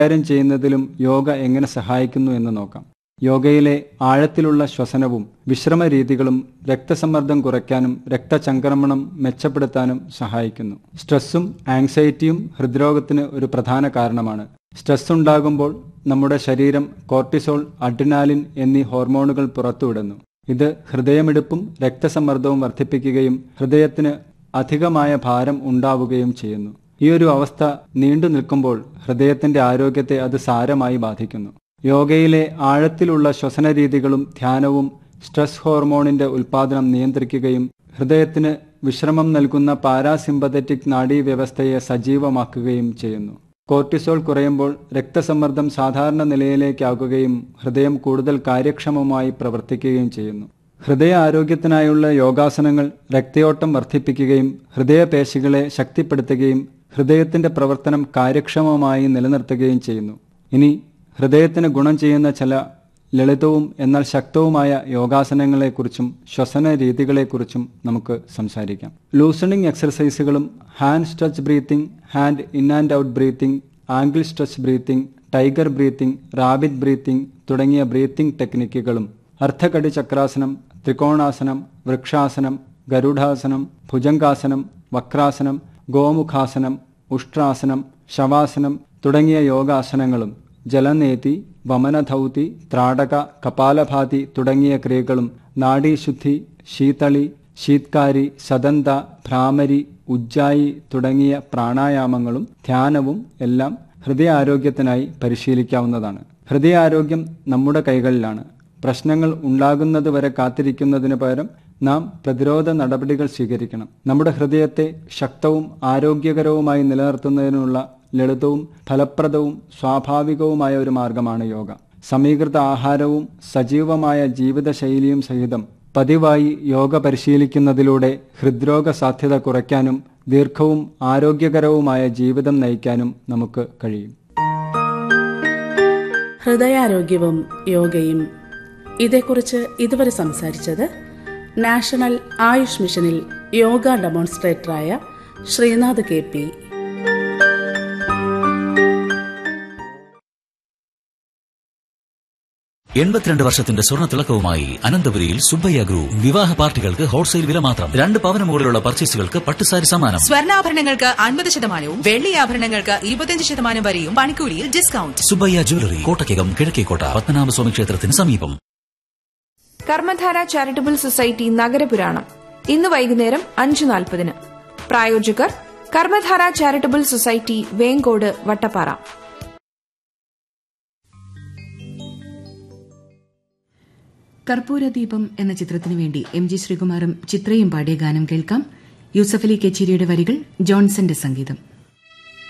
കൈകാര്യം ചെയ്യുന്നതിലും യോഗ എങ്ങനെ സഹായിക്കുന്നു എന്ന് നോക്കാം യോഗയിലെ ആഴത്തിലുള്ള ശ്വസനവും വിശ്രമ രീതികളും രക്തസമ്മർദ്ദം കുറയ്ക്കാനും രക്തചംക്രമണം മെച്ചപ്പെടുത്താനും സഹായിക്കുന്നു സ്ട്രെസ്സും ആങ്സൈറ്റിയും ഹൃദ്രോഗത്തിന് ഒരു പ്രധാന കാരണമാണ് സ്ട്രെസ് ഉണ്ടാകുമ്പോൾ നമ്മുടെ ശരീരം കോർട്ടിസോൾ അഡ്രിനാലിൻ എന്നീ ഹോർമോണുകൾ പുറത്തുവിടുന്നു ഇത് ഹൃദയമിടിപ്പും രക്തസമ്മർദ്ദവും വർദ്ധിപ്പിക്കുകയും ഹൃദയത്തിന് അധികമായ ഭാരം ഉണ്ടാവുകയും ചെയ്യുന്നു ഈ ഒരു അവസ്ഥ നീണ്ടു നിൽക്കുമ്പോൾ ഹൃദയത്തിന്റെ ആരോഗ്യത്തെ അത് സാരമായി ബാധിക്കുന്നു യോഗയിലെ ആഴത്തിലുള്ള ശ്വസന രീതികളും ധ്യാനവും സ്ട്രെസ് ഹോർമോണിന്റെ ഉൽപാദനം നിയന്ത്രിക്കുകയും ഹൃദയത്തിന് വിശ്രമം നൽകുന്ന പാരാസിമ്പതറ്റിക് നാഡീവ്യവസ്ഥയെ സജീവമാക്കുകയും ചെയ്യുന്നു കോർട്ടിസോൾ കുറയുമ്പോൾ രക്തസമ്മർദ്ദം സാധാരണ നിലയിലേക്കാകുകയും ഹൃദയം കൂടുതൽ കാര്യക്ഷമമായി പ്രവർത്തിക്കുകയും ചെയ്യുന്നു ഹൃദയ ആരോഗ്യത്തിനായുള്ള യോഗാസനങ്ങൾ രക്തയോട്ടം വർദ്ധിപ്പിക്കുകയും ഹൃദയപേശികളെ ശക്തിപ്പെടുത്തുകയും ഹൃദയത്തിന്റെ പ്രവർത്തനം കാര്യക്ഷമമായി നിലനിർത്തുകയും ചെയ്യുന്നു ഇനി ഹൃദയത്തിന് ഗുണം ചെയ്യുന്ന ചില ലളിതവും എന്നാൽ ശക്തവുമായ യോഗാസനങ്ങളെക്കുറിച്ചും ശ്വസന രീതികളെക്കുറിച്ചും നമുക്ക് സംസാരിക്കാം ലൂസണിംഗ് എക്സർസൈസുകളും hand stretch breathing hand in and out breathing angle stretch breathing tiger breathing rabbit breathing തുടങ്ങിയ ബ്രീത്തിംഗ് ടെക്നിക്കുകളും അർദ്ധകടി ചക്രാസനം ത്രികോണാസനം വൃക്ഷാസനം ഗരുഡാസനം ഭുജംഗാസനം വക്രാസനം ഗോമുഖാസനം ഉഷ്ട്രാസനം ശവാസനം തുടങ്ങിയ യോഗാസനങ്ങളും ജലനേതി വമനധൗതി ത്രാടക കപാലഭാതി തുടങ്ങിയ ക്രിയകളും നാഡീശുദ്ധി ശീതളി ശീത്കാരി സദന്ത ഭ്രാമരി ഉജ്ജായി തുടങ്ങിയ പ്രാണായാമങ്ങളും ധ്യാനവും എല്ലാം ഹൃദയാരോഗ്യത്തിനായി പരിശീലിക്കാവുന്നതാണ് ഹൃദയാരോഗ്യം നമ്മുടെ കൈകളിലാണ് പ്രശ്നങ്ങൾ ഉണ്ടാകുന്നതുവരെ കാത്തിരിക്കുന്നതിന് പകരം നാം പ്രതിരോധ നടപടികൾ സ്വീകരിക്കണം നമ്മുടെ ഹൃദയത്തെ ശക്തവും ആരോഗ്യകരവുമായി നിലനിർത്തുന്നതിനുള്ള ലളിതവും ഫലപ്രദവും സ്വാഭാവികവുമായ ഒരു മാർഗമാണ് യോഗ സമീകൃത ആഹാരവും സജീവമായ ജീവിതശൈലിയും സഹിതം പതിവായി യോഗ പരിശീലിക്കുന്നതിലൂടെ ഹൃദ്രോഗ സാധ്യത കുറയ്ക്കാനും ദീർഘവും ആരോഗ്യകരവുമായ ജീവിതം നയിക്കാനും നമുക്ക് കഴിയും ഹൃദയാരോഗ്യവും യോഗയും ഇതേക്കുറിച്ച് ഇതുവരെ സംസാരിച്ചത് നാഷണൽ ആയുഷ് മിഷനിൽ യോഗ ഡെമോൺസ്ട്രേറ്ററായ ശ്രീനാഥ് കെ പി എൺപത്തിരണ്ട് വർഷത്തിന്റെ സ്വർണ്ണ തിളക്കവുമായി അനന്തപുരിയിൽ സുബ്ബയ്യ ഗ്രൂപ്പ് വിവാഹ പാർട്ടികൾക്ക് ഹോൾസെയിൽ വില മാത്രം രണ്ട് പവന് മുകളിലുള്ള പർച്ചേസുകൾക്ക് പട്ടുസാരി സമ്മാനം സ്വർണ്ണാഭരണങ്ങൾക്ക് അൻപത് ശതമാനവും വെള്ളി ആഭരണങ്ങൾക്ക് ഇരുപത്തിയഞ്ച് ശതമാനം വരെയും പണിക്കൂലിയിൽ ഡിസ്കൗണ്ട് സുബ്ബയ്യ ജ്വല്ലറി കോട്ടയ്ക്കകം കിഴക്കേക്കോട്ട പത്മനാഭസ്വാമി ക്ഷേത്രത്തിന് സമീപം കർമ്മധാര ചാരിറ്റബിൾ സൊസൈറ്റി നഗരപുരാണം ഇന്ന് വൈകുന്നേരം അഞ്ച് നാൽപ്പതിന് പ്രായോജകർ കർമ്മധാര ചാരിറ്റബിൾ സൊസൈറ്റി വേങ്കോട് വട്ടപ്പാറ കർപ്പൂരദീപം എന്ന ചിത്രത്തിനു വേണ്ടി എം ജി ശ്രീകുമാറും ചിത്രയും പാടിയ ഗാനം കേൾക്കാം യൂസഫലി കെച്ചേരിയുടെ വരികൾ ജോൺസന്റെ സംഗീതം